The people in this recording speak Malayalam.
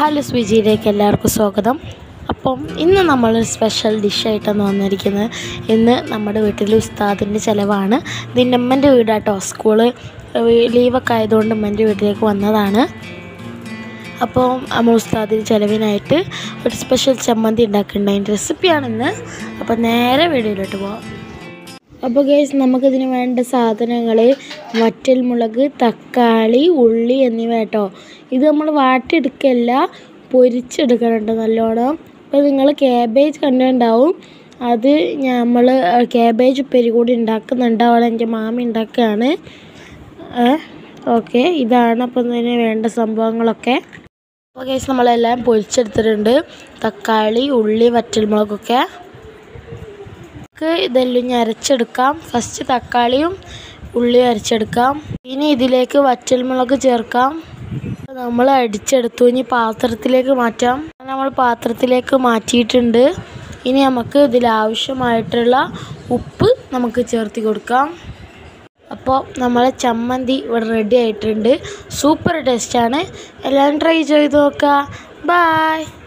ഹലോ സ്വിജിയിലേക്ക് എല്ലാവർക്കും സ്വാഗതം അപ്പം ഇന്ന് നമ്മൾ സ്പെഷ്യൽ ഡിഷായിട്ടാണ് വന്നിരിക്കുന്നത് ഇന്ന് നമ്മുടെ വീട്ടിൽ ഉസ്താദിൻ്റെ ചിലവാണ് ഇതിൻ്റെ അമ്മൻ്റെ വീടാട്ടോ സ്കൂള് ലീവൊക്കെ ആയതുകൊണ്ട് അമ്മൻ്റെ വീട്ടിലേക്ക് വന്നതാണ് അപ്പോൾ നമ്മൾ ഉസ്താദിന് ചിലവിനായിട്ട് ഒരു സ്പെഷ്യൽ ചമ്മന്തി ഉണ്ടാക്കുന്നുണ്ട് അതിൻ്റെ റെസിപ്പിയാണിന്ന് അപ്പോൾ നേരെ വീഡിയോയിലോട്ട് പോവാം അപ്പോൾ ഗൈസ് നമുക്കിതിന് വേണ്ട സാധനങ്ങൾ വറ്റൽ മുളക് തക്കാളി ഉള്ളി എന്നിവ കേട്ടോ ഇത് നമ്മൾ വാട്ടിയെടുക്കല്ല പൊരിച്ചെടുക്കണുണ്ട് നല്ലോണം അപ്പോൾ നിങ്ങൾ ക്യാബേജ് കണ്ടിട്ടുണ്ടാവും അത് നമ്മൾ ക്യാബേജ് ഉപ്പേരി കൂടി ഉണ്ടാക്കുന്നുണ്ട് അവിടെ എൻ്റെ മാമി ഉണ്ടാക്കുകയാണ് ഓക്കെ ഇതാണ് അപ്പം ഇതിന് വേണ്ട സംഭവങ്ങളൊക്കെ അപ്പോൾ ഗൈസ് നമ്മളെല്ലാം പൊരിച്ചെടുത്തിട്ടുണ്ട് തക്കാളി ഉള്ളി വറ്റൽമുളകൊക്കെ നമുക്ക് ഇതെല്ലാം ഇനി അരച്ചെടുക്കാം ഫസ്റ്റ് തക്കാളിയും ഉള്ളിയും അരച്ചെടുക്കാം ഇനി ഇതിലേക്ക് വറ്റൽമുളക് ചേർക്കാം നമ്മൾ അടിച്ചെടുത്തു ഇനി പാത്രത്തിലേക്ക് മാറ്റാം നമ്മൾ പാത്രത്തിലേക്ക് മാറ്റിയിട്ടുണ്ട് ഇനി നമുക്ക് ഇതിൽ ആവശ്യമായിട്ടുള്ള ഉപ്പ് നമുക്ക് ചേർത്തി കൊടുക്കാം അപ്പോൾ നമ്മളെ ചമ്മന്തി ഇവിടെ റെഡി ആയിട്ടുണ്ട് സൂപ്പർ ടേസ്റ്റാണ് എല്ലാവരും ട്രൈ ചെയ്ത് നോക്കുക ബായ്